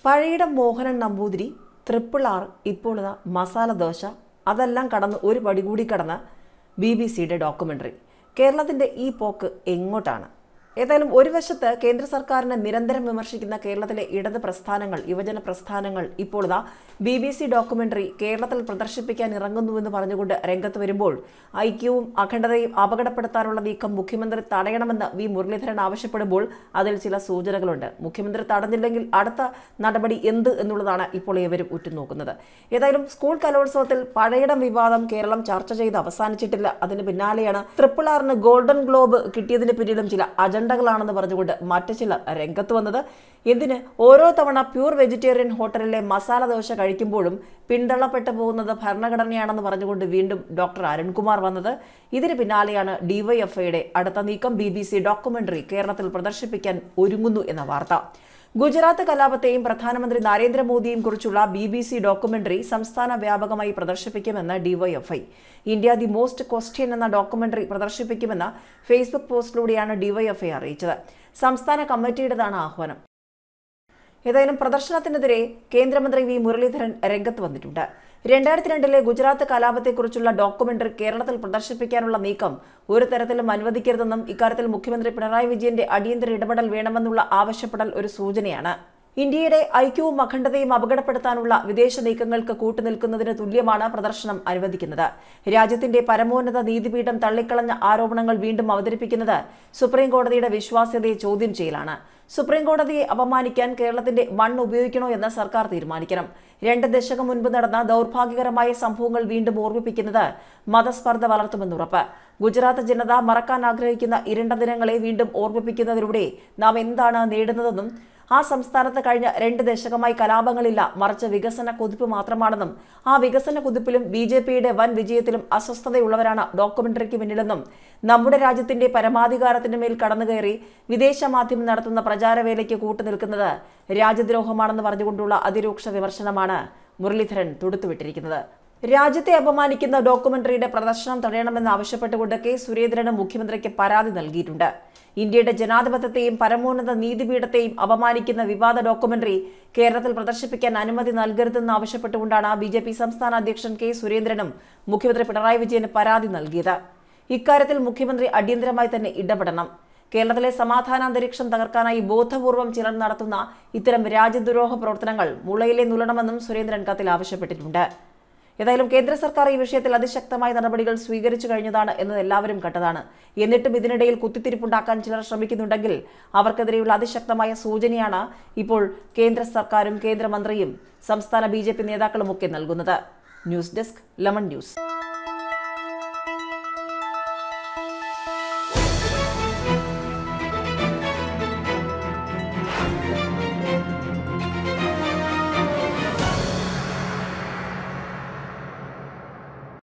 Pazhayidam Mohanan Namboothiri triple R ഇപ്പോൾ ഇതാ മസാല ദോശ അതെല്ലാം കടന്ന് ഒരു പടി കൂടി കടന്ന ബി ബി സിയുടെ ഡോക്യുമെൻ്ററി കേരളത്തിൻ്റെ ഈ പോക്ക് എങ്ങോട്ടാണ് ഏതായാലും ഒരു വശത്ത് കേന്ദ്ര സർക്കാരിനെ നിരന്തരം വിമർശിക്കുന്ന കേരളത്തിലെ ഇടത് പ്രസ്ഥാനങ്ങൾ യുവജന പ്രസ്ഥാനങ്ങൾ ഇപ്പോൾ ഇതാ ബി ബി സി ഡോക്യുമെന്ററി കേരളത്തിൽ പ്രദർശിപ്പിക്കാൻ ഇറങ്ങുന്നുവെന്ന് പറഞ്ഞുകൊണ്ട് രംഗത്ത് വരുമ്പോൾ ഐക്യവും അഖണ്ഡതയും അപകടപ്പെടുത്താനുള്ള നീക്കം മുഖ്യമന്ത്രി തടയണമെന്ന് വി മുരളീധരൻ ആവശ്യപ്പെടുമ്പോൾ അതിൽ ചില സൂചനകളുണ്ട് മുഖ്യമന്ത്രി തടഞ്ഞില്ലെങ്കിൽ അടുത്ത നടപടി എന്ത് എന്നുള്ളതാണ് ഇപ്പോൾ ഇവരും ഉറ്റുനോക്കുന്നത് ഏതായാലും സ്കൂൾ കലോത്സവത്തിൽ പഴയിടം വിവാദം കേരളം ചർച്ച ചെയ്ത് അവസാനിച്ചിട്ടില്ല അതിന് പിന്നാലെയാണ് ട്രിപ്പിൾ ആറിന് ഗോൾഡൻ ഗ്ലോബ് കിട്ടിയതിന് പിന്നിലും ചില അജണ്ടകളാണെന്ന് പറഞ്ഞുകൊണ്ട് മറ്റു ചിലർ രംഗത്ത് വന്നത് എന്തിന് ഓരോ തവണ പ്യൂർ വെജിറ്റേറിയൻ ഹോട്ടലിലെ മസാല ദോശ കഴിക്കുമ്പോഴും പിന്തള്ളപ്പെട്ടു പോകുന്നത് ഭരണഘടനയാണെന്ന് പറഞ്ഞുകൊണ്ട് വീണ്ടും ഡോക്ടർ അരുൺകുമാർ വന്നത് ഇതിന് പിന്നാലെയാണ് ഡിവൈഎഫ്ഐയുടെ അടുത്ത നീക്കം ബി ബി സി ഡോക്യുമെന്ററി കേരളത്തിൽ പ്രദർശിപ്പിക്കാൻ ഒരുങ്ങുന്നു എന്ന വാർത്ത ഗുജറാത്ത് കലാപത്തെയും പ്രധാനമന്ത്രി നരേന്ദ്രമോദിയെയും കുറിച്ചുള്ള ബി ബി സി ഡോക്യുമെന്ററി സംസ്ഥാന വ്യാപകമായി പ്രദർശിപ്പിക്കുമെന്ന് DYFI India the most question എന്ന ഡോക്യുമെന്ററി പ്രദർശിപ്പിക്കുമെന്ന് ഫേസ്ബുക്ക് പോസ്റ്റിലൂടെയാണ് ഡിവൈഎഫ്ഐ അറിയിച്ചത് സംസ്ഥാന കമ്മിറ്റിയുടേതാണ് ആഹ്വാനം ഏതായാലും പ്രദർശനത്തിനെതിരെ കേന്ദ്രമന്ത്രി വി മുരളീധരൻ രംഗത്ത് വന്നിട്ടുണ്ട് രണ്ടായിരത്തി രണ്ടിലെ ഗുജറാത്ത് കലാപത്തെക്കുറിച്ചുള്ള ഡോക്യുമെന്ററി കേരളത്തിൽ പ്രദർശിപ്പിക്കാനുള്ള നീക്കം ഒരു തരത്തിലും അനുവദിക്കരുതെന്നും ഇക്കാര്യത്തിൽ മുഖ്യമന്ത്രി പിണറായി വിജയന്റെ അടിയന്തര ഇടപെടൽ വേണമെന്നുള്ള ആവശ്യപ്പെടൽ ഒരു സൂചനയാണ് ഇന്ത്യയുടെ ഐക്യവും അഖണ്ഡതയും അപകടപ്പെടുത്താനുള്ള വിദേശ നീക്കങ്ങൾക്ക് കൂട്ടുനിൽക്കുന്നതിന് തുല്യമാണ് പ്രദർശനം അനുവദിക്കുന്നത് രാജ്യത്തിന്റെ പരമോന്നത നീതിപീഠം തള്ളിക്കളഞ്ഞ ആരോപണങ്ങൾ വീണ്ടും അവതരിപ്പിക്കുന്നത് സുപ്രീം കോടതിയുടെ വിശ്വാസ്യതയെ ചോദ്യം ചെയ്യലാണ് സുപ്രീം കോടതിയെ അപമാനിക്കാൻ കേരളത്തിന്റെ മണ്ണ് ഉപയോഗിക്കണോ എന്ന് സർക്കാർ തീരുമാനിക്കണം രണ്ട് ദശകം മുൻപ് നടന്ന ദൗർഭാഗ്യകരമായ സംഭവങ്ങൾ വീണ്ടും ഓർമ്മിപ്പിക്കുന്നത് മതസ്പർദ്ധ വളർത്തുമെന്നുറപ്പ് ഗുജറാത്ത് ജനത മറക്കാൻ ആഗ്രഹിക്കുന്ന ഇരുണ്ട ദിനങ്ങളെ വീണ്ടും ഓർമ്മിപ്പിക്കുന്നതിലൂടെ നാം എന്താണ് നേടുന്നതെന്നും ആ സംസ്ഥാനത്ത് കഴിഞ്ഞ രണ്ട് ദശകമായി കലാപങ്ങളില്ല മറിച്ച് വികസന കുതിപ്പ് മാത്രമാണെന്നും ആ വികസന കുതിപ്പിലും ബി ജെ പിയുടെ വൻ വിജയത്തിലും അസ്വസ്ഥതയുള്ളവരാണ് ഡോക്യുമെന്ററിക്ക് പിന്നിലെന്നും നമ്മുടെ രാജ്യത്തിന്റെ പരമാധികാരത്തിന് മേൽ കടന്നുകയറി വിദേശ മാധ്യമം നടത്തുന്ന പ്രചാരവേലയ്ക്ക് കൂട്ടുനിൽക്കുന്നത് രാജ്യദ്രോഹമാണെന്ന് പറഞ്ഞുകൊണ്ടുള്ള അതിരൂക്ഷ വിമർശനമാണ് മുരളീധരൻ തൊടുത്തുവിട്ടിരിക്കുന്നത് രാജ്യത്തെ അപമാനിക്കുന്ന ഡോക്യുമെന്ററിയുടെ പ്രദർശനം തടയണമെന്ന് ആവശ്യപ്പെട്ടുകൊണ്ട് കെ സുരേന്ദ്രനും മുഖ്യമന്ത്രിക്ക് പരാതി നൽകിയിട്ടുണ്ട് ഇന്ത്യയുടെ ജനാധിപത്യത്തെയും പരമോന്നത നീതിപീഠത്തെയും അപമാനിക്കുന്ന വിവാദ ഡോക്യുമെന്ററി കേരളത്തിൽ പ്രദർശിപ്പിക്കാൻ അനുമതി നൽകരുതെന്ന് ആവശ്യപ്പെട്ടുകൊണ്ടാണ് ബി ജെ പി സംസ്ഥാന അധ്യക്ഷൻ കെ സുരേന്ദ്രനും മുഖ്യമന്ത്രി പിണറായി വിജയന് പരാതി നൽകിയത് ഇക്കാര്യത്തിൽ മുഖ്യമന്ത്രി അടിയന്തരമായി തന്നെ ഇടപെടണം കേരളത്തിലെ സമാധാനാന്തരീക്ഷം തകർക്കാനായി ബോധപൂർവം ചിലർ നടത്തുന്ന ഇത്തരം രാജ്യദ്രോഹ പ്രവർത്തനങ്ങൾ മുളയിലെ നുള്ളണമെന്നും സുരേന്ദ്രൻ കത്തിൽ ആവശ്യപ്പെട്ടിട്ടുണ്ട് ഏതായാലും കേന്ദ്ര സർക്കാർ ഈ വിഷയത്തിൽ അതിശക്തമായ നടപടികൾ സ്വീകരിച്ചു കഴിഞ്ഞതാണ് എന്നത് എല്ലാവരും കണ്ടതാണ് എന്നിട്ടും ഇതിനിടയിൽ കുത്തിത്തിരിപ്പുണ്ടാക്കാൻ ചിലർ ശ്രമിക്കുന്നുണ്ടെങ്കിൽ അവർക്കെതിരെയുള്ള അതിശക്തമായ സൂചനയാണ് ഇപ്പോൾ കേന്ദ്ര സർക്കാരും കേന്ദ്രമന്ത്രിയും സംസ്ഥാന ബി ജെ പി നേതാക്കളുമൊക്കെ നൽകുന്നത് ന്യൂസ് ഡെസ്ക് ലെമൺ ന്യൂസ്